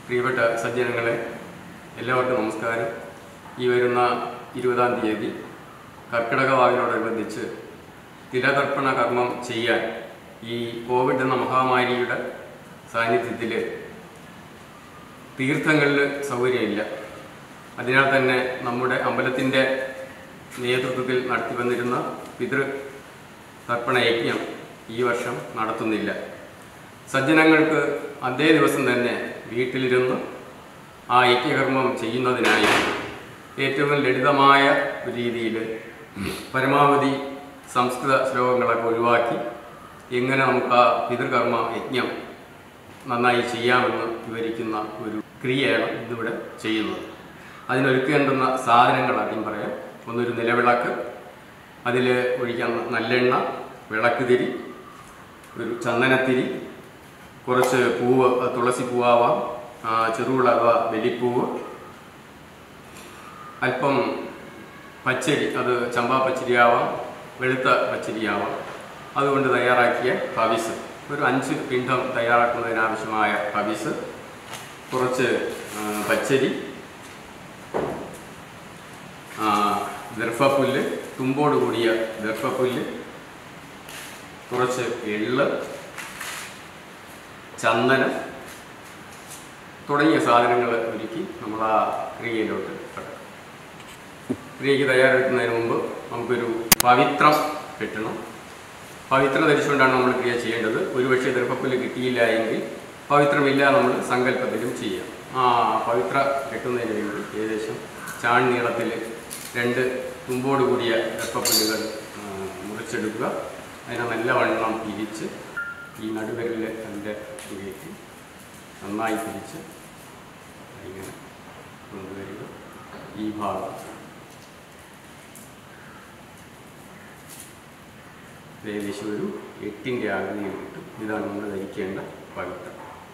പ്രിയപ്പെട്ട സജ്ജനങ്ങളെ എല്ലാവർക്കും നമസ്കാരം ഈ വരുന്ന ഇരുപതാം തീയതി കർക്കിടക വാവിനോടനുബന്ധിച്ച് തിലതർപ്പണ കർമ്മം ചെയ്യാൻ ഈ കോവിഡ് എന്ന മഹാമാരിയുടെ സാന്നിധ്യത്തിൽ തീർത്ഥങ്ങളിൽ സൗകര്യമില്ല അതിനാൽ തന്നെ നമ്മുടെ അമ്പലത്തിൻ്റെ നേതൃത്വത്തിൽ നടത്തി വന്നിരുന്ന പിതൃ തർപ്പണ യജ്ഞം ഈ വർഷം നടത്തുന്നില്ല സജ്ജനങ്ങൾക്ക് അതേ ദിവസം തന്നെ വീട്ടിലിരുന്ന് ആ യജ്ഞകർമ്മം ചെയ്യുന്നതിനായി ഏറ്റവും ലളിതമായ ഒരു രീതിയിൽ പരമാവധി സംസ്കൃത ശ്ലോകങ്ങളൊക്കെ ഒഴിവാക്കി എങ്ങനെ നമുക്ക് ആ പിതൃകർമ്മ യജ്ഞം നന്നായി ചെയ്യാമെന്ന് വിവരിക്കുന്ന ഒരു ക്രിയയാണ് ഇന്നിവിടെ ചെയ്യുന്നത് അതിനൊരുക്കേണ്ടുന്ന സാധനങ്ങൾ ആദ്യം പറയാം ഒന്നൊരു നിലവിളക്ക് അതിൽ ഒഴിക്കാൻ നല്ലെണ്ണ വിളക്ക് തിരി ഒരു ചന്ദനത്തിരി കുറച്ച് പൂവ് അത് തുളസി പൂവാവാം ആ, ചെറുവിള അഥവാ വെലിപ്പൂവ് അല്പം പച്ചരി അത് ചമ്പാ പച്ചരിയാവാം വെളുത്ത പച്ചരിയാവാം അതുകൊണ്ട് തയ്യാറാക്കിയ ഹവിസ് ഒരു അഞ്ച് പിണ്ഡം തയ്യാറാക്കുന്നതിനാവശ്യമായ ഹവിസ് കുറച്ച് ആ, പച്ചരി ആ, ദർഭപ്പുല്ല് തുമ്പോട് കൂടിയ ദർഭപ്പുല്ല് കുറച്ച് എള്ള് ചന്ദനം തുടങ്ങിയ സാധനങ്ങൾ ഒരുക്കി നമ്മൾ ആ ക്രിയയിലോട്ട് കടക്കും ക്രിയയ്ക്ക് തയ്യാറെടുക്കുന്നതിന് മുമ്പ് നമുക്കൊരു പവിത്രം കിട്ടണം പവിത്രം ധരിച്ചുകൊണ്ടാണ് നമ്മൾ ക്രിയ ചെയ്യേണ്ടത് ഒരുപക്ഷെ ദർഭപ്പുല്ല് കിട്ടിയില്ല എങ്കിൽ പവിത്രമില്ല നമ്മൾ സങ്കല്പത്തിലും ചെയ്യാം ആ പവിത്ര കെട്ടുന്നതിന് വേണ്ടി ഏകദേശം ചാൺ നീളത്തിൽ രണ്ട് തുമ്പോട് കൂടിയ ദർഭപ്പുല്ലുകൾ ആ, മുറിച്ചെടുക്കുക അതിനെ നല്ലവണ്ണം പിരിച്ച് ഈ നടുവിരലിൽ അതിൻ്റെ കയറ്റി നന്നായി പിരിച്ച് ഇങ്ങനെ കൊണ്ടുവരിക ഈ ഭാഗം ഇത് ഏകദേശം ഒരു എട്ടിൻ്റെ ആകൃതിയിൽ കിട്ടും ഇതാണ് നമ്മൾ ധരിക്കേണ്ട പവിത്രം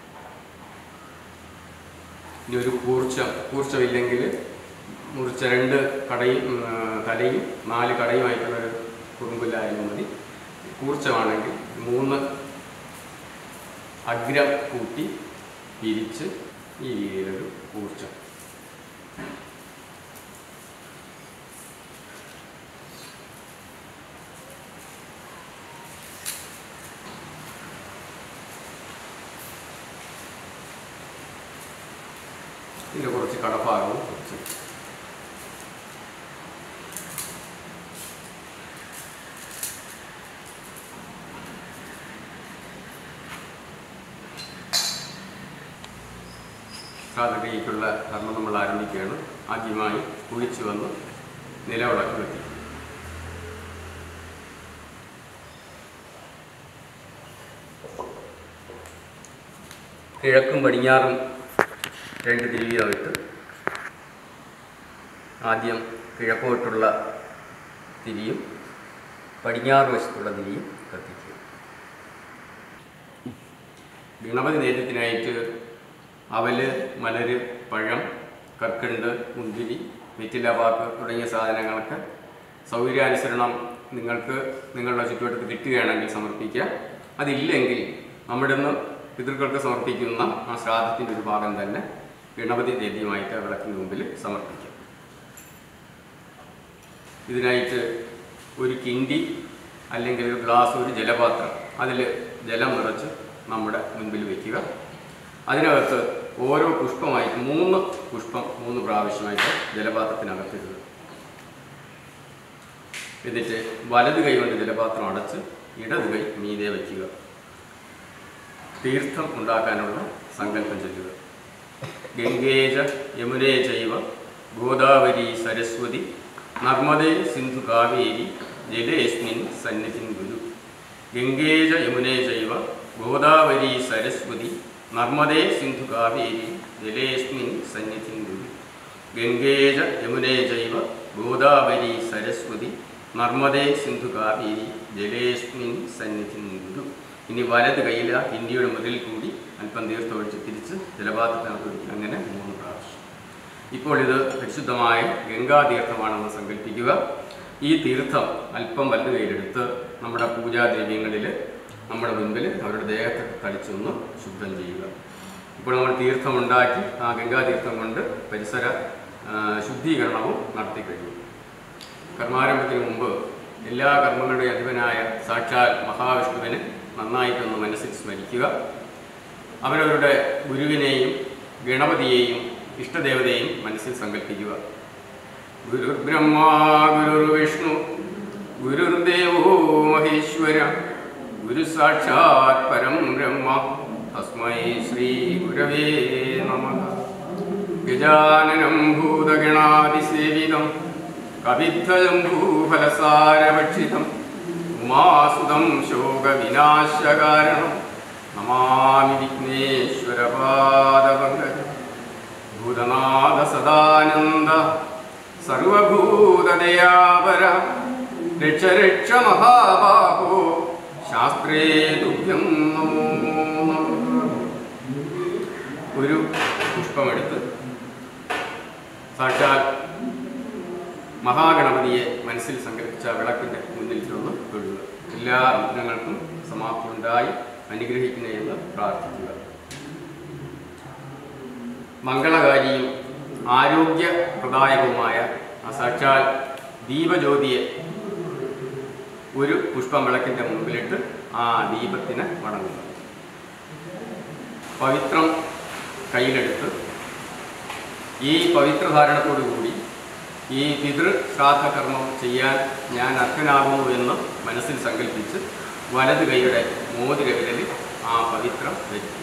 ഇനി ഒരു കൂർച്ചം കൂർച്ചമില്ലെങ്കിൽ മുറിച്ച രണ്ട് കടയും ഉം, ആ, തലയും നാല് കടയുമായിട്ടുള്ള ഒരു കുറുമ്പുല്ലായാലും മതി കൂർച്ചമാണെങ്കിൽ മൂന്ന് അഗ്രം കൂട്ടി പിരിച്ച് ഈ രീതിയിലൊരു കൂർച്ചം ഇതിൻ്റെ കുറച്ച് കടഭാഗവും കുറച്ച് സാധകയ്ക്കുള്ള കർമ്മം നമ്മൾ ആരംഭിക്കുകയാണ് ആദ്യമായി കുളിച്ചു വന്ന് നിലവിളക്ക് വെത്തി കിഴക്കും പടിഞ്ഞാറും രണ്ട് തിരിവിയായിട്ട് ആദ്യം കിഴക്കോട്ടുള്ള തിരിയും പടിഞ്ഞാറ് വശത്തുള്ള തിരിയും കത്തിക്കുക ഗണപതി നേരത്തിനായിട്ട് അവല് മലര് പഴം കർക്കണ്ട് മുന്തിരി വെറ്റിലപാക്ക് തുടങ്ങിയ സാധനങ്ങൾക്ക് സൗകര്യാനുസരണം നിങ്ങൾക്ക് നിങ്ങളുടെ ചുറ്റുവട്ടത്ത് കിട്ടുകയാണെങ്കിൽ സമർപ്പിക്കുക അതില്ലെങ്കിൽ നമ്മുടെ നിന്ന് പിതൃക്കൾക്ക് സമർപ്പിക്കുന്ന ആ ശ്രാദ്ധത്തിൻ്റെ ഒരു ഭാഗം തന്നെ ഗണപതി ദേവിയുമായിട്ട് ആ വിളക്കിന് മുമ്പിൽ സമർപ്പിക്കാം ഇതിനായിട്ട് ഒരു കിണ്ടി അല്ലെങ്കിൽ ഒരു ഗ്ലാസ് ഒരു ജലപാത്രം അതിൽ ജലം നിറച്ച് നമ്മുടെ മുൻപിൽ വയ്ക്കുക അതിനകത്ത് ഓരോ പുഷ്പമായിട്ട് മൂന്ന് പുഷ്പം മൂന്ന് പ്രാവശ്യമായിട്ട് ജലപാത്രത്തിനകത്തിടുക എന്നിട്ട് വലത് കൈ കൊണ്ട് ജലപാത്രം അടച്ച് ഇടത് കൈ മീതെ വയ്ക്കുക തീർത്ഥം ഉണ്ടാക്കാനുള്ള സങ്കല്പം ചൊല്ലുക ഗംഗേജ യമുനേ ചൈവ ഗോദാവരി സരസ്വതി നർമ്മദേ സിന്ധു കാവേരി ജലേസ്മിൻ സന്നിധിൻ ഗുരു ഗംഗേജ യമുനേ ചൈവ ഗോദാവരി സരസ്വതി നർമ്മദേ സിന്ധു കാവേരി ജലേസ്മിൻ സന്നിധിൻ ഗുരു ഗംഗേജ യമുനേ ചൈവ ഗോദാവരി സരസ്വതി നർമ്മദേ സിന്ധു കാവേരി ജലേസ്മിൻ സന്നിധിൻ ഗുരു ഇനി വലത് കയ്യിൽ ആ ഇന്ത്യയുടെ മുതൽ കൂടി അല്പം തീർത്ഥം ഒഴിച്ച് തിരിച്ച് ജലപാത്രത്തിനകത്ത് ഒഴിക്കുക അങ്ങനെ മൂന്ന് പ്രാവശ്യം ഇപ്പോൾ ഇത് പരിശുദ്ധമായ ഗംഗാതീർത്ഥമാണെന്ന് സങ്കല്പിക്കുക ഈ തീർത്ഥം അല്പം വലത് കയ്യിലെടുത്ത് നമ്മുടെ പൂജാദ്രവ്യങ്ങളിൽ നമ്മുടെ മുൻപിൽ അവരുടെ ദേഹത്തെ തളിച്ചൊന്ന് ശുദ്ധം ചെയ്യുക ഇപ്പോൾ നമ്മൾ തീർത്ഥമുണ്ടാക്കി ആ ഗംഗാതീർത്ഥം കൊണ്ട് പരിസര ആ, ശുദ്ധീകരണവും നടത്തി കഴിഞ്ഞു കർമാരംഭത്തിന് മുമ്പ് എല്ലാ കർമ്മങ്ങളുടെയും അധിപനായ സാക്ഷാൽ മഹാവിഷ്ണുവിനെ നന്നായിട്ടൊന്ന് മനസ്സിൽ സ്മരിക്കുക അവരവരുടെ ഗുരുവിനെയും ഗണപതിയെയും ഇഷ്ടദേവതയെയും മനസ്സിൽ സങ്കല്പിക്കുക ഗുരുർബ്രഹ്മ ഗുരുർവിഷ്ണു ഗുരുർദേവോ മഹേശ്വര ഗുരു സാക്ഷാത് പരം ബ്രഹ്മ തസ്മൈ ശ്രീ ഗുരവേ നമഃ ഗജാനനം ഭൂതഗണാതിസേവിതം കവിദ്ധജംഭൂഫലസാരഭക്ഷിതം ഉമാസുതം ശോകവിനാശകാരണം നമാമി വിഘ്നേശ്വരപാദപങ്കജം ഭൂതനാഥ സദാനന്ദ സർവഭൂതദയാപര രക്ഷ രക്ഷ മഹാബാഹോ ശാസ്ത്രേ തുഭ്യം നമോ നമഃ. ഒരു പുഷ്പമെടുത്ത് സാക്ഷാൽ മഹാഗണപതിയെ മനസ്സിൽ സങ്കല്പിച്ച ആ വിളക്കിൻ്റെ മുന്നിൽ ചെന്ന് തൊഴുക എല്ലാ വിഘ്നങ്ങൾക്കും സമാപ്തി ഉണ്ടായി അനുഗ്രഹിക്കണേ എന്ന് പ്രാർത്ഥിക്കുക മംഗളകാരിയും ആരോഗ്യപ്രദായകവുമായ ആ സാക്ഷാൽ ദീപജ്യോതിയെ ഒരു പുഷ്പം വിളക്കിൻ്റെ മുമ്പിലിട്ട് ആ ദീപത്തിന് വണങ്ങുക പവിത്രം കയ്യിലെടുത്ത് ഈ പവിത്രധാരണത്തോടു കൂടി ഈ പിതൃ ശ്രാദ്ധകർമ്മം ചെയ്യാൻ ഞാൻ അർഹനാകുന്നു എന്ന് മനസ്സിൽ സങ്കല്പിച്ച് വലത് കൈയുടെ മോതിര വിരലിൽ ആ പവിത്രം വയ്ക്കും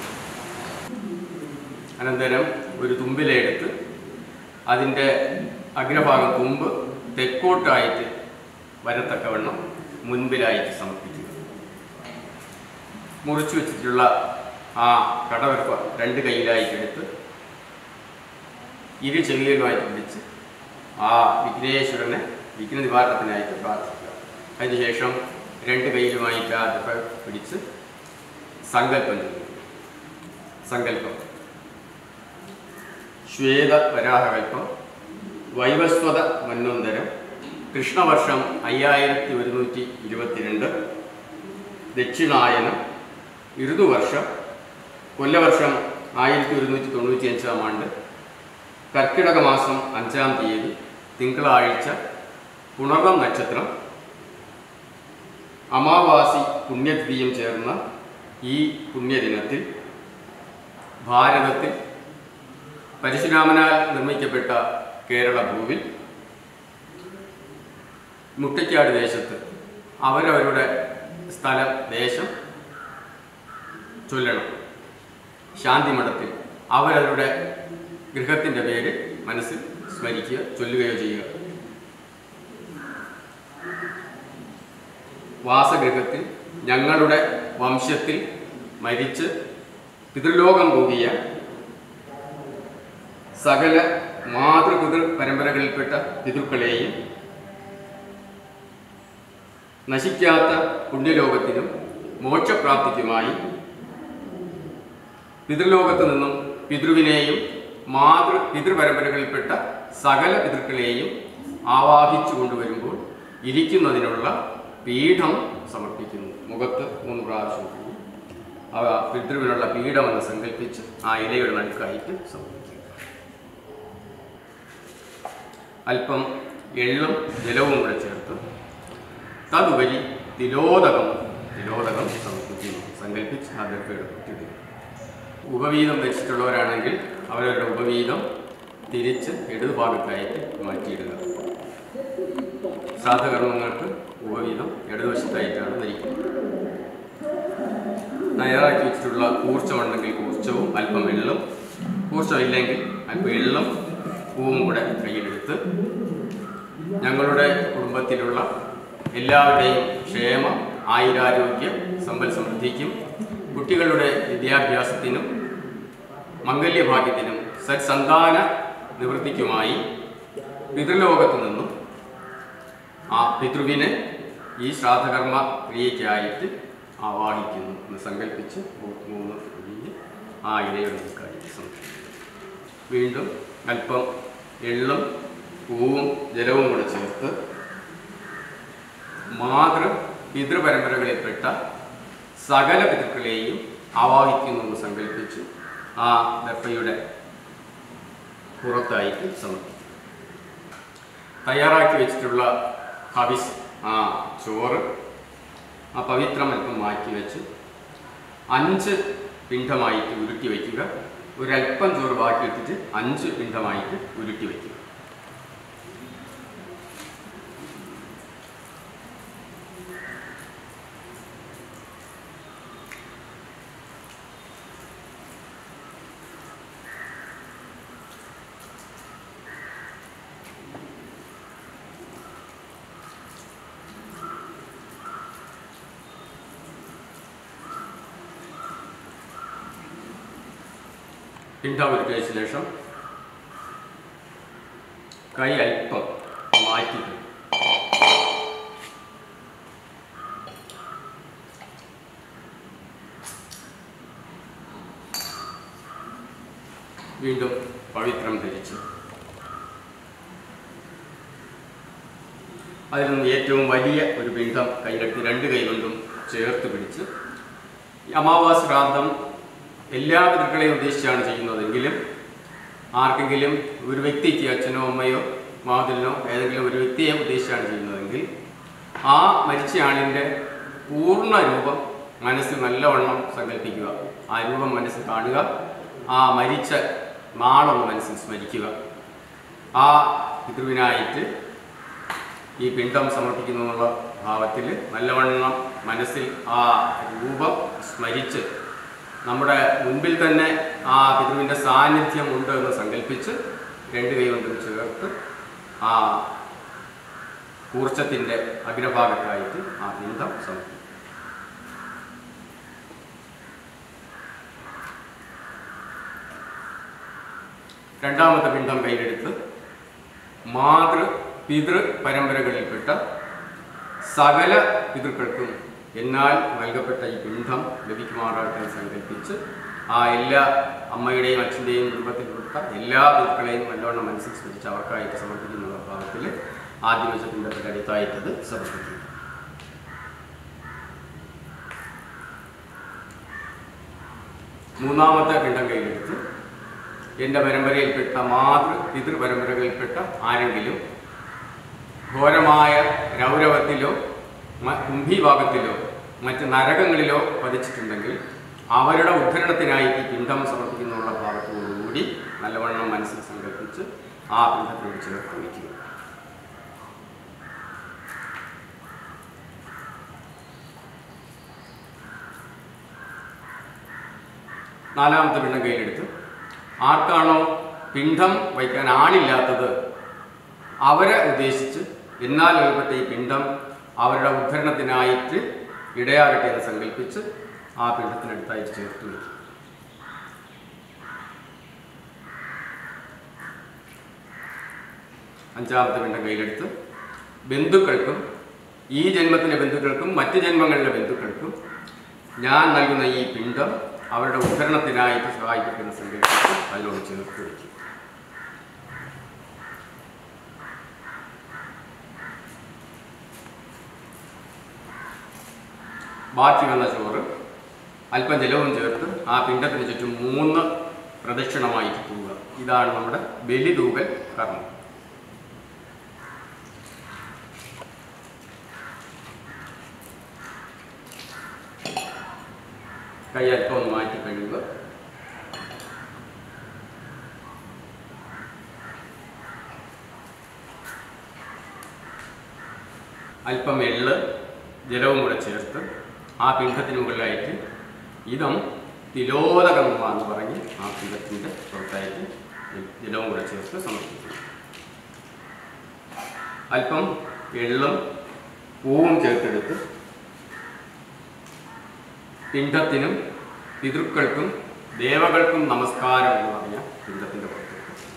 അനന്തരം ഒരു തുമ്പിലെടുത്ത് അതിൻ്റെ അഗ്രഭാഗം തുമ്പ് തെക്കോട്ടായിട്ട് വരത്തക്കവണ്ണം മുൻപിലായിട്ട് സമർപ്പിക്കുക മുറിച്ചു വെച്ചിട്ടുള്ള ആ കടവരപ്പ രണ്ട് കൈയിലായിട്ട് എടുത്ത് ഇരു ചെവികളുമായിട്ട് പിടിച്ച് ആ വിഘ്നേശ്വരനെ വിഘ്ന നിവാരണത്തിനായിട്ട് പ്രാർത്ഥിക്കുക അതിനുശേഷം രണ്ട് കൈയിലുമായിട്ട് ആ ദഫ പിടിച്ച് സങ്കല്പം ചെയ്യുക സങ്കല്പം ശ്വേത വരാഹകൽപ്പം വൈവസ്വത മന്വന്തരം കൃഷ്ണവർഷം അയ്യായിരത്തി ഒരുന്നൂറ്റി ഇരുപത്തിരണ്ട് ദക്ഷിണായനം ഋതുവർഷം കൊല്ലവർഷം ആയിരത്തി ഒരുന്നൂറ്റി തൊണ്ണൂറ്റി അഞ്ചാം ആണ്ട് കർക്കിടക മാസം അഞ്ചാം തീയതി തിങ്കളാഴ്ച പുണർവം നക്ഷത്രം അമാവാസി പുണ്യതിഥിയും ചേർന്ന ഈ പുണ്യദിനത്തിൽ ഭാരതത്തിൽ പരശുരാമനാൽ നിർമ്മിക്കപ്പെട്ട കേരള ഭൂവിൽ മുട്ടയ്ക്കാട് ദേശത്ത് അവരവരുടെ സ്ഥലം ദേശം ചൊല്ലണം ശാന്തിമഠത്തിൽ അവരവരുടെ ഗൃഹത്തിൻ്റെ പേര് മനസ്സിൽ സ്മരിക്കുക ചൊല്ലുകയോ ചെയ്യുക വാസഗൃഹത്തിൽ ഞങ്ങളുടെ വംശത്തിൽ മരിച്ച് പിതൃലോകം പോകിയ സകല മാതൃപിതൃ പരമ്പരകളിൽപ്പെട്ട പിതൃക്കളെയും നശിക്കാത്ത പുണ്യലോകത്തിനും മോക്ഷപ്രാപ്തിക്കുമായി പിതൃലോകത്ത് നിന്നും പിതൃവിനെയും മാതൃ പിതൃപരമ്പരകളിൽപ്പെട്ട സകല പിതൃക്കളെയും ആവാഹിച്ചു കൊണ്ടുവരുമ്പോൾ ഇരിക്കുന്നതിനുള്ള പീഠം സമർപ്പിക്കുന്നു മുഖത്ത് മൂന്ന് പ്രാവശ്യം കഴുകി ആ പിതൃവിനുള്ള പീഠമെന്ന് സങ്കല്പിച്ച് ആ ഇലയുടെ നടുക്കായിട്ട് സമർപ്പിക്കുക അല്പം എള്ളും ജലവും കൂടെ ചേർത്ത് തതുപരി തിലോദകം തിലോദകം സമർപ്പിക്കുന്നു സങ്കല്പിച്ച് ആ ദർഭയുടെ കുത്തിയിടുക ഉപവീതം ധരിച്ചിട്ടുള്ളവരാണെങ്കിൽ അവരവരുടെ ഉപവീതം തിരിച്ച് ഇടതുഭാഗത്തായിട്ട് മാറ്റിയിടുക ശ്രാദ്ധകർമ്മങ്ങൾക്ക് ഉപവീതം ഇടതുവശത്തായിട്ടാണ് ധരിക്കുന്നത് തയ്യാറാക്കി വെച്ചിട്ടുള്ള കൂർച്ചമുണ്ടെങ്കിൽ കൂർച്ചവും അല്പം വെള്ളം കൂർച്ചം ഇല്ലെങ്കിൽ അല്പം എള്ളും പൂവും കൂടെ കയ്യിലെടുത്ത് ഞങ്ങളുടെ കുടുംബത്തിലുള്ള എല്ലാവരുടെയും ക്ഷേമ ആയുരാരോഗ്യ സമ്പൽ സമൃദ്ധിക്കും കുട്ടികളുടെ വിദ്യാഭ്യാസത്തിനും മംഗല്യഭാഗ്യത്തിനും സത്സന്താന നിവൃത്തിക്കുമായി പിതൃലോകത്തു നിന്നും ആ പിതൃവിനെ ഈ ശ്രാദ്ധകർമ്മ ക്രിയയ്ക്കായിട്ട് ആവാഹിക്കുന്നു എന്ന് സങ്കല്പിച്ച് മൂ- മൂന്ന് ഒഴിഞ്ഞ് ആ ഇലയുടെ നിൽക്കായിട്ട് സംരക്ഷിക്കുന്നു വീണ്ടും അല്പം എള്ളും പൂവും ജലവും കൂടെ ചേർത്ത് മാതൃ പിതൃപരമ്പരകളിൽപ്പെട്ട സകല പിതൃക്കളെയും ആവാഹിക്കുന്നു എന്ന് സങ്കല്പിച്ച് ആ ദർഭയുടെ പുറത്തായിട്ട് സമർപ്പിക്കും തയ്യാറാക്കി വെച്ചിട്ടുള്ള ഹവിസ് ആ ചോറ് ആ പവിത്രം അല്പം മാറ്റി വെച്ച് അഞ്ച് പിണ്ഡമായിട്ട് ഉരുട്ടി വയ്ക്കുക ഒരല്പം ചോറ് ബാക്കി ഇട്ടിട്ട് അഞ്ച് പിണ്ഡമായിട്ട് ഉരുട്ടി വയ്ക്കുക പിണ്ഡം ഉരുട്ടിയ ശേഷം കൈ അല്പം മാറ്റിയിട്ട് വീണ്ടും പവിത്രം ധരിച്ച് അതിൽ നിന്ന് ഏറ്റവും വലിയ ഒരു പിണ്ഡം കൈകെട്ടി രണ്ട് കൈ കൊണ്ടും ചേർത്ത് പിടിച്ച് ഈ അമാവാസ ശ്രാദ്ധം എല്ലാ പിതൃക്കളെയും ഉദ്ദേശിച്ചാണ് ചെയ്യുന്നതെങ്കിലും ആർക്കെങ്കിലും ഒരു വ്യക്തിക്ക് അച്ഛനോ അമ്മയോ മാതിലിനോ ഏതെങ്കിലും ഒരു വ്യക്തിയെ ഉദ്ദേശിച്ചാണ് ചെയ്യുന്നതെങ്കിൽ ആ മരിച്ച ആളിൻ്റെ പൂർണ്ണ രൂപം മനസ്സിൽ നല്ലവണ്ണം സങ്കല്പിക്കുക ആ രൂപം മനസ്സിൽ കാണുക ആ മരിച്ച നാളൊന്ന് മനസ്സിൽ സ്മരിക്കുക ആ പിതൃവിനായിട്ട് ഈ പിണ്ഡം സമർപ്പിക്കുന്നു എന്നുള്ള ഭാവത്തിൽ നല്ലവണ്ണം മനസ്സിൽ ആ രൂപം സ്മരിച്ച് നമ്മുടെ മുൻപിൽ തന്നെ ആ പിതൃവിൻ്റെ സാന്നിധ്യം ഉണ്ട് എന്ന് സങ്കല്പിച്ച് രണ്ട് കൈ കൊണ്ടും ചേർത്ത് ആ കൂർച്ചത്തിൻ്റെ അഗ്രഭാഗത്തായിട്ട് ആ പിണ്ഡം സമർപ്പിക്കും രണ്ടാമത്തെ പിണ്ഡം കയ്യിലെടുത്ത് മാതൃ പിതൃ പരമ്പരകളിൽപ്പെട്ട സകല പിതൃക്കൾക്കും എന്നാൽ നൽകപ്പെട്ട ഈ പിണ്ഡം ലഭിക്കുമാറാകട്ടെ എന്ന് സങ്കല്പിച്ച് ആ എല്ലാ അമ്മയുടെയും അച്ഛൻ്റെയും കുടുംബത്തിൽപ്പെട്ട എല്ലാ പിതൃക്കളെയും നല്ലവണ്ണം മനസ്സിൽ സ്മരിച്ച് അവർക്കായിട്ട് സമർപ്പിക്കുന്ന ഭാഗത്തിൽ ആദ്യം വെച്ച പിണ്ഡത്തിൻ്റെ അടുത്തായിട്ടത് സമർപ്പിക്കും മൂന്നാമത്തെ പിണ്ഡം കയ്യിലെടുത്ത് എൻ്റെ പരമ്പരയിൽപ്പെട്ട മാതൃ പിതൃ പരമ്പരകളിൽപ്പെട്ട ആരെങ്കിലും ഘോരമായ രൗരവത്തിലോ മ- കുംഭീഭാഗത്തിലോ മറ്റ് നരകങ്ങളിലോ പതിച്ചിട്ടുണ്ടെങ്കിൽ അവരുടെ ഉദ്ധരണത്തിനായി ഈ പിണ്ഡം സമർപ്പിക്കുന്നുള്ള ഭാഗത്തോടുകൂടി നല്ലവണ്ണം മനസ്സിൽ സങ്കല്പിച്ച് ആ പിണ്ഡത്തോട് ചേർത്ത് വയ്ക്കുക നാലാമത്തെ പിണ്ഡം കയ്യിലെടുത്ത് ആർക്കാണോ പിണ്ഡം വയ്ക്കാൻ ആളില്ലാത്തത് അവരെ ഉദ്ദേശിച്ച് എന്നാൽ ഏർപ്പെട്ട ഈ പിണ്ഡം അവരുടെ ഉദ്ധരണത്തിനായിട്ട് ഇടയാകട്ടെ എന്ന് സങ്കല്പിച്ച് ആ പിണ്ഡത്തിനടുത്തായിട്ട് ചേർത്ത് വയ്ക്കും അഞ്ചാമത്തെ പിണ്ഡം കയ്യിലെടുത്ത് ബന്ധുക്കൾക്കും ഈ ജന്മത്തിലെ ബന്ധുക്കൾക്കും മറ്റ് ജന്മങ്ങളിലെ ബന്ധുക്കൾക്കും ഞാൻ നൽകുന്ന ഈ പിണ്ഡം അവരുടെ ഉദ്ധരണത്തിനായിട്ട് സഹായിക്കട്ടെ എന്ന് സങ്കല്പിച്ച് അതിനോട് ചേർത്ത് വയ്ക്കും ബാക്കി വന്ന ചോറ് അല്പം ജലവും ചേർത്ത് ആ പിണ്ടത്തിന് ചുറ്റും മൂന്ന് പ്രദക്ഷിണമായിട്ട് പോവുക ഇതാണ് നമ്മുടെ ബലിതൂകൽ കർമ്മം കൈ അല്പം ഒന്ന് മാറ്റി കഴിയുക അല്പം എള്ള് ജലവും കൂടെ ചേർത്ത് ആ പിണ്ഡത്തിന് മുകളിലായിട്ട് ഇതം തിലോദകർമ്മ എന്ന് പറഞ്ഞ് ആ പിണ്ഡത്തിൻ്റെ പുറത്തായിട്ട് ജലവും കൂടെ ചേർത്ത് സമർപ്പിക്കുന്നു അല്പം എള്ളും പൂവും ചേർത്തെടുത്ത് പിണ്ഡത്തിനും പിതൃക്കൾക്കും ദേവകൾക്കും നമസ്കാരം എന്ന് പറഞ്ഞ പിണ്ഡത്തിൻ്റെ പുറത്ത്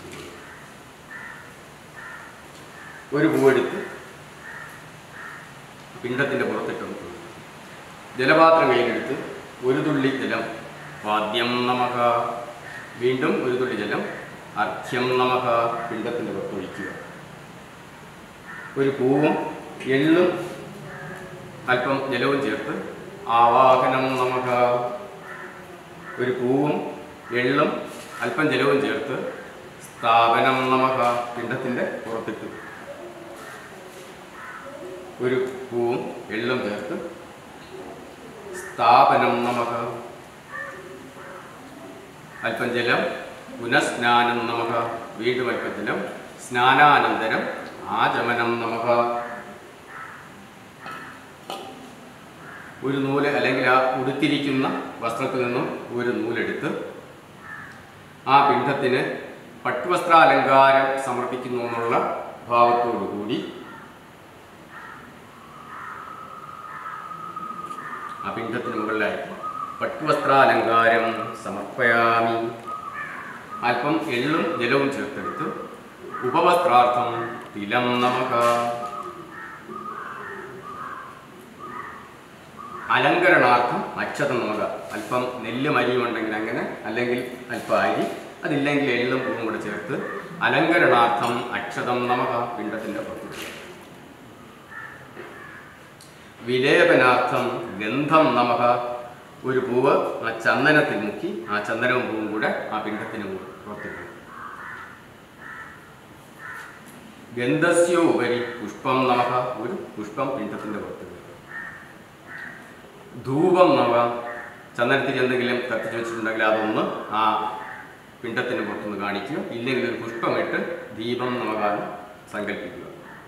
ഒരു പൂവെടുത്ത് പിണ്ടത്തിൻ്റെ പുറത്തിട്ട് വെക്കുന്നു ജലപാത്രം കയ്യിലെടുത്ത് ഒരു തുള്ളി ജലം വാദ്യം നമക വീണ്ടും ഒരു തുള്ളി ജലം അർഘ്യം നമക പിണ്ടത്തിൻ്റെ പുറത്ത് ഒഴിക്കുക ഒരു പൂവും എള്ളും അല്പം ജലവും ചേർത്ത് ആവാഹനം നമക ഒരു പൂവും എള്ളും അല്പം ജലവും ചേർത്ത് സ്ഥാപനം നമക പിണ്ടത്തിൻ്റെ പുറത്തിട്ടു ഒരു പൂവും എള്ളും ചേർത്ത് സ്ഥാപനം നമക അല്പം ജലം പുനഃസ്നാനം നമക വീണ്ടും അല്പം ജലം സ്നാനാനന്തരം ആചമനം നമക ഒരു നൂല് അല്ലെങ്കിൽ ആ ഉടുത്തിരിക്കുന്ന വസ്ത്രത്തിൽ നിന്നും ഒരു നൂലെടുത്ത് ആ പിണ്ഡത്തിന് പട്ടുവസ്ത്രാലങ്കാരം സമർപ്പിക്കുന്നു എന്നുള്ള ഭാവത്തോടു കൂടി ആ പിണ്ഡത്തിന് മുകളിലായി പട്ടുവസ്ത്രാലങ്കാരം സമർപ്പയാമി അല്പം എള്ളും ജലവും ചേർത്തെടുത്ത് ഉപവസ്ത്രാർത്ഥം തിലം നമക അലങ്കരണാർത്ഥം അക്ഷതം നമക അല്പം നെല്ലും അരിയും ഉണ്ടെങ്കിൽ അങ്ങനെ അല്ലെങ്കിൽ അല്പം അരി അതില്ലെങ്കിൽ എള്ളും പൂവും കൂടെ ചേർത്ത് അലങ്കരണാർത്ഥം അക്ഷതം നമക പിണ്ടത്തിന്റെ പുറത്ത് വിലേപനാർത്ഥം ഗന്ധം നമക ഒരു പൂവ് ആ ചന്ദനത്തിൽ മുക്കി ആ ചന്ദനവും പൂവും കൂടെ ആ പിണ്ടത്തിന് പുറത്തിട്ടു ഗന്ധസ്യോ ഉപരി പുഷ്പം നമക ഒരു പുഷ്പം പിണ്ടത്തിന്റെ പുറത്ത് ധൂപം നവ ചന്ദനത്തിൽ എന്തെങ്കിലും കത്തിച്ച് വെച്ചിട്ടുണ്ടെങ്കിൽ അതൊന്ന് ആ പിണ്ടത്തിന് പുറത്തുനിന്ന് കാണിക്കുക ഇല്ലെങ്കിൽ ഒരു പുഷ്പമിട്ട് ദീപം നമകാലം സങ്കല്പിക്കുക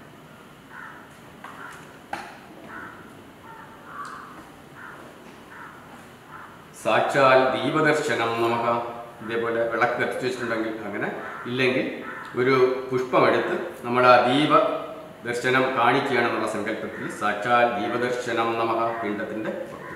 സാക്ഷാൽ ദീപദർശനം നമുക്ക് ഇതേപോലെ വിളക്ക് കത്തിച്ച് വെച്ചിട്ടുണ്ടെങ്കിൽ അങ്ങനെ ഇല്ലെങ്കിൽ ഒരു പുഷ്പമെടുത്ത് നമ്മൾ ആ ദീപ ദർശനം കാണിക്കുകയാണെന്നുള്ള സങ്കല്പത്തിൽ സാക്ഷാൽ ദീപദർശനം നമക പിണ്ടത്തിന്റെ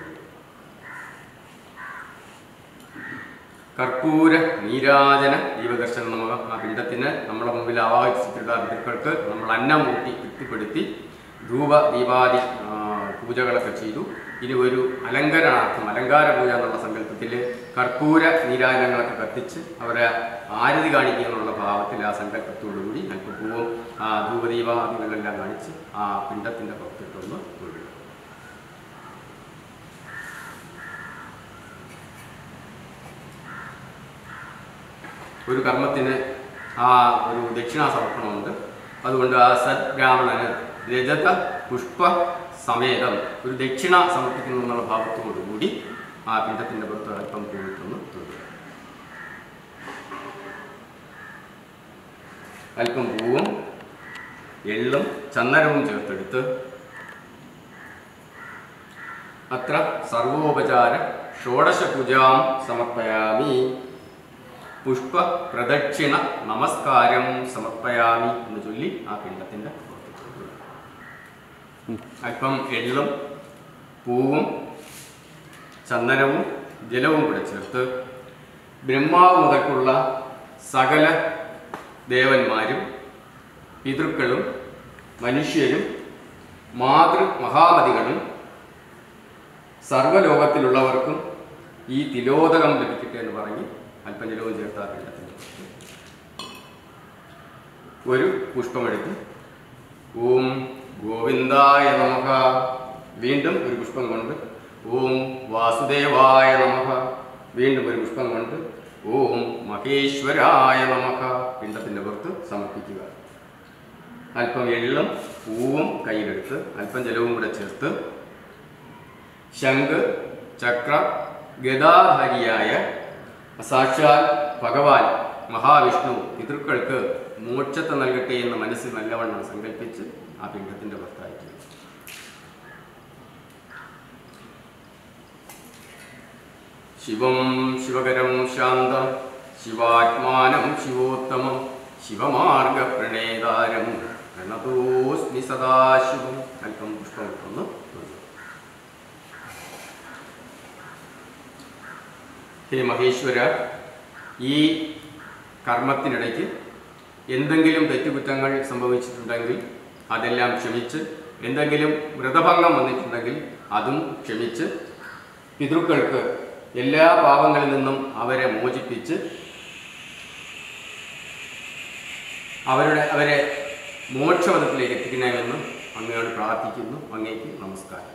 കർപ്പൂര നീരാജന ദീപദർശനം നമക ആ പിണ്ടത്തിന് നമ്മുടെ മുമ്പിൽ ആവാഹിച്ചിട്ടുള്ള പിതൃക്കൾക്ക് നമ്മൾ അന്നം ഊട്ടി തൃപ്തിപ്പെടുത്തി ധൂപ ദീപാദി ആ, പൂജകളൊക്കെ ചെയ്തു ഇനി ഒരു അലങ്കാരാർത്ഥം അലങ്കാര പൂജ എന്നുള്ള സങ്കല്പത്തിൽ കർപ്പൂര നീരാജനങ്ങളൊക്കെ കത്തിച്ച് അവരെ ആരതി കാണിക്കുക എന്നുള്ള ഭാവത്തിൽ ആ സങ്കല്പത്തോടുകൂടി അല്പപൂവും ആ ധൂപദീപാദികളെല്ലാം കാണിച്ച് ആ പിണ്ടത്തിൻ്റെ പുറത്തിട്ടൊന്ന് തൊഴുക ഒരു കർമ്മത്തിന് ആ ഒരു ദക്ഷിണാ സമർപ്പണമുണ്ട് അതുകൊണ്ട് ആ സദ്ബ്രാഹ്മണന് രജത പുഷ്പ സമേതം ഒരു ദക്ഷിണ സമർപ്പിക്കുന്നു എന്നുള്ള ഭാവത്തോടുകൂടി ആ പിണ്ടത്തിൻ്റെ പുറത്ത് അല്പം പൂവിട്ടൊന്ന് തൊടുക അല്പം പൂവും എള്ളും ചന്ദനവും ചേർത്തെടുത്ത് അത്ര സർവോപചാര ഷോഡശ പൂജാം സമർപ്പയാമി പുഷ്പ പ്രദക്ഷിണ നമസ്കാരം സമർപ്പയാമി എന്ന് ചൊല്ലി ആ പിണ്ടത്തിൻ്റെ അല്പം എള്ളും പൂവും ചന്ദനവും ജലവും കൂടെ ചേർത്ത് ബ്രഹ്മാവ് മുതൽക്കുള്ള സകല ദേവന്മാരും പിതൃക്കളും മനുഷ്യരും മാതൃ മഹാമതികളും സർവ്വലോകത്തിലുള്ളവർക്കും ഈ തിലോദകം ലഭിക്കട്ടെ എന്ന് പറഞ്ഞ് അല്പം ജലവും ചേർത്ത് ആ പിണ്ടത്തിൽ ഒരു പുഷ്പമെടുത്ത് ഓം ഗോവിന്ദായ നമഃ വീണ്ടും ഒരു പുഷ്പം കൊണ്ട് ഓം വാസുദേവായ നമഃ വീണ്ടും ഒരു പുഷ്പം കൊണ്ട് ഓം മഹേശ്വരായ നമഃ പിണ്ടത്തിൻ്റെ പുറത്ത് സമർപ്പിക്കുക അല്പം എള്ളും പൂവും കയ്യിലെടുത്ത് അല്പം ജലവും കൂടെ ചേർത്ത് ശംഖ് ചക്ര ഗദാധാരിയായ സാക്ഷാൽ ഭഗവാൻ മഹാവിഷ്ണു പിതൃക്കൾക്ക് മോക്ഷത്തെ നൽകട്ടെ എന്ന് മനസ്സിൽ നല്ലവണ്ണം സങ്കല്പിച്ച് ആ പിണ്ഡത്തിന്റെ പുറത്തയക്കുക ശിവം ശിവകരം ശാന്തം ശിവാത്മാനം ശിവോത്തമം ശിവമാർഗ പ്രണേതാരം പ്രണതോസ്മി സദാശിവം അല്പം പുഷ്പം ഒന്ന് തൊഴുക. ഹേ മഹേശ്വര ഈ കർമ്മത്തിനിടയ്ക്ക് എന്തെങ്കിലും തെറ്റുകുറ്റങ്ങൾ സംഭവിച്ചിട്ടുണ്ടെങ്കിൽ അതെല്ലാം ക്ഷമിച്ച് എന്തെങ്കിലും വ്രതഭംഗം വന്നിട്ടുണ്ടെങ്കിൽ അതും ക്ഷമിച്ച് പിതൃക്കൾക്ക് എല്ലാ പാപങ്ങളിൽ നിന്നും അവരെ മോചിപ്പിച്ച് അവരുടെ അവരെ മോക്ഷപഥത്തിലേക്ക് എത്തിക്കണമെന്ന് അങ്ങയോട് പ്രാർത്ഥിക്കുന്നു അങ്ങേക്ക് നമസ്കാരം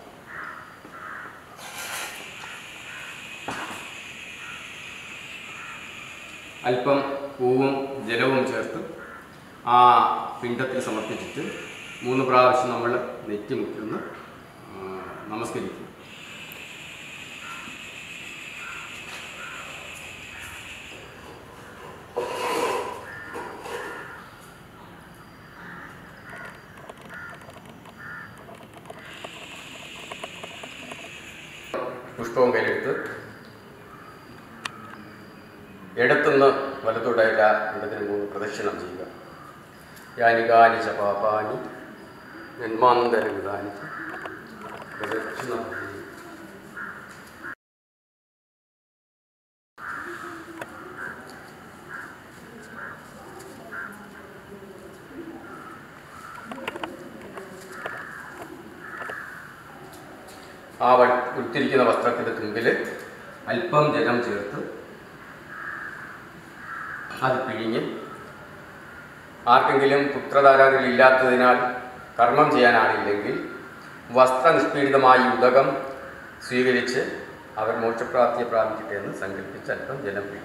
അല്പം പൂവും ജലവും ചേർത്ത് ആ പിണ്ടത്തിൽ സമർപ്പിച്ചിട്ട് മൂന്ന് പ്രാവശ്യം നമ്മൾ നെറ്റി മുറ്റുന്ന് നമസ്കരിക്കും പുഷ്പവും കയ്യിലെടുത്ത് ഇടത്തുനിന്ന് വലത്തോട്ടായിട്ട് ആ ഇടത്തിന് മൂന്ന് പ്രദക്ഷിണം ചെയ്യുക യാനികാനി ച പാപാനി ജന്മാന്തരവിധാനി പ്രദക്ഷിണം ചെയ്യുക. ആ വ- ഉടുത്തിരിക്കുന്ന വസ്ത്രത്തിൻ്റെ തുമ്പിൽ അല്പം ജലം ചേർത്ത് അത് പിഴിഞ്ഞ് ആർക്കെങ്കിലും പുത്രധാരാദികൾ ഇല്ലാത്തതിനാൽ കർമ്മം ചെയ്യാനാണില്ലെങ്കിൽ വസ്ത്രനിഷ്പീഡിതമായ ഉദകം സ്വീകരിച്ച് അവർ മോക്ഷപ്രാപ്തിയെ പ്രാപിക്കട്ടെ എന്ന് സങ്കല്പിച്ച് അല്പം ജലം പിഴിഞ്ഞു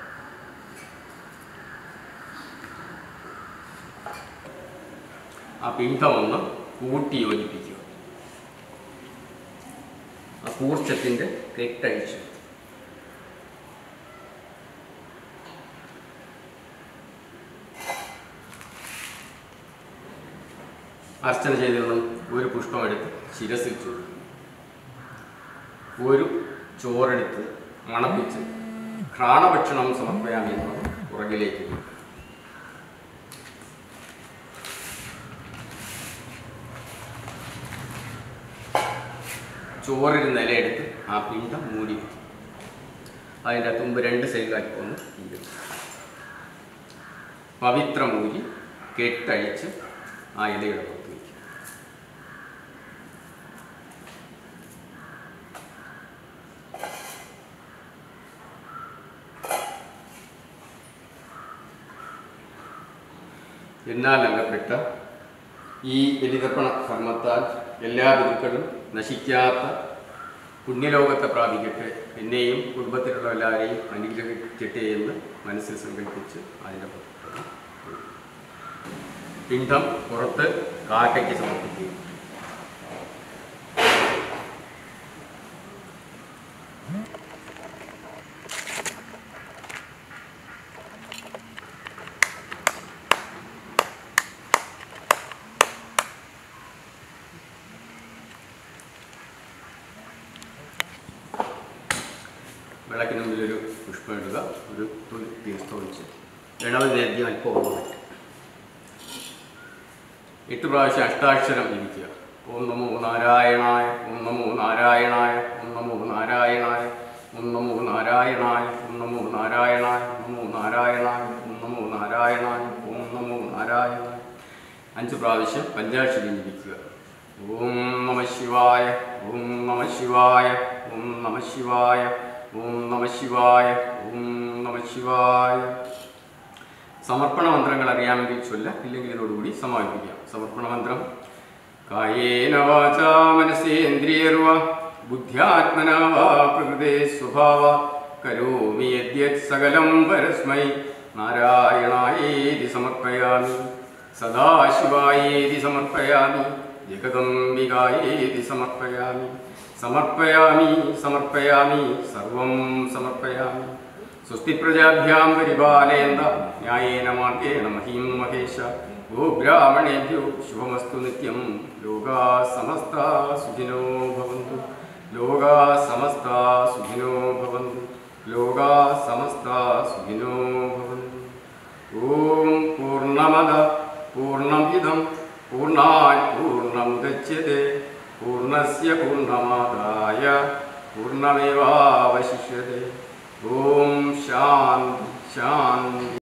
ആ പിണ്ഡം ഒന്ന് കൂട്ടി യോജിപ്പിക്കുക ആ കൂർച്ചത്തിൻ്റെ കെട്ടഴിച്ചു അർച്ചന ചെയ്തിരുന്ന ഒരു പുഷ്പം എടുത്ത് ശിരസിൽ ചൂടും ഒരു ചോറെടുത്ത് മണപ്പിച്ച് ഘ്രാണഭക്ഷണം സമർപ്പയാമെന്ന് പുറകിലേക്ക് ഇടും. ചോറിൽ നിലയെടുത്ത് ആ പിണ്ടം മൂടി വെക്കും. അതിൻ്റെ തുമ്പ് രണ്ട് സൈഡിലാക്കി ഒന്ന് തീരും പവിത്രമൂരി കെട്ടഴിച്ച് ആ ഇലയുടെ പുറത്ത് വയ്ക്കും എന്നാൽ അംഗപ്പെട്ട ഈ ബലിതർപ്പണ കർമ്മത്താൽ എല്ലാ ബന്ധുക്കളും നശിക്കാത്ത പുണ്യലോകത്തെ പ്രാപിക്കട്ടെ എന്നെയും കുടുംബത്തിലുള്ള എല്ലാവരെയും അനുഗ്രഹിക്കട്ടെ എന്ന് മനസ്സിൽ സങ്കല്പിച്ച് അതിൻ്റെ പുറത്ത് പിണ്ഡം പുറത്ത് കാക്കയ്ക്ക് സമർപ്പിക്കുക വിളക്കിന് മുമ്പിൽ ഒരു പുഷ്പം ഇടുക ഒരു തുണി തീർത്ത് ഒഴിച്ച് ഗണപതി നേദ്യം അല്പം ഓർമ്മ വയ്ക്കുക എട്ട് പ്രാവശ്യം അഷ്ടാക്ഷരം ജപിക്കുക ഓം നമോ നാരായണായ ഓം നമോ നാരായണായ ഓം നമോ നാരായണായ ഓം നമോ നാരായണായ ഓം നമോ നാരായണായ ഓം നമോ നാരായണായ ഓം നമോ നാരായണായ ഓം നമോ നാരായണായ അഞ്ച് പ്രാവശ്യം പഞ്ചാക്ഷരം ജപിക്കുക ഓം നമ ശിവായ ഓം നമ ശിവായ ഓം നമ ശിവായ ഓം നമ ശിവായ ഓം നമ ശിവായ സമർപ്പണ മന്ത്രങ്ങൾ അറിയാമെങ്കിൽ ചൊല്ല ഇല്ലെങ്കിൽ ഇതോടുകൂടി സമാപിപ്പിക്കാം സമർപ്പണ മന്ത്രം കായേന വാചാ മനസേന്ദ്രിയർവ ബുദ്ധ്യാത്മനാ വാ പ്രകൃതേ സ്വഭാവ കരോമി യദ്യത് സകലം പരസ്മൈ നാരായണായേതി സമർപ്പയാമി സദാശിവായേതി സമർപ്പയാമി ജഗദംബികായേതി സമർപ്പയാമി സമർപ്പയാമി സമർപ്പയാമി സർവം സമർപ്പയാമി സ്വസ്തി പ്രജാഭ്യാം പരിപാലയന്ത ന്യായേന മാർഗേണ മഹീം മഹേശ ഗോ ബ്രാഹ്മണേഭ്യോ ശുഭമസ്തു നിത്യം ലോകാ സമസ്ത സുഖിനോ ഭവന്തു ലോകാ സമസ്ത സുഖിനോ ഭവന്തു ലോകാ സമസ്ത സുഖിനോ ഭവന്തു ഓം പൂർണ്ണമദ പൂർണ്ണമിദം പൂർണ്ണാത് പൂർണ്ണമുദച്യത്തെ പൂർണ്ണസ്യ പൂർണ്ണമാദായ പൂർണ്ണമേവാവശിഷ്യത്തെ ഓം ശാന്തി ശാന്തി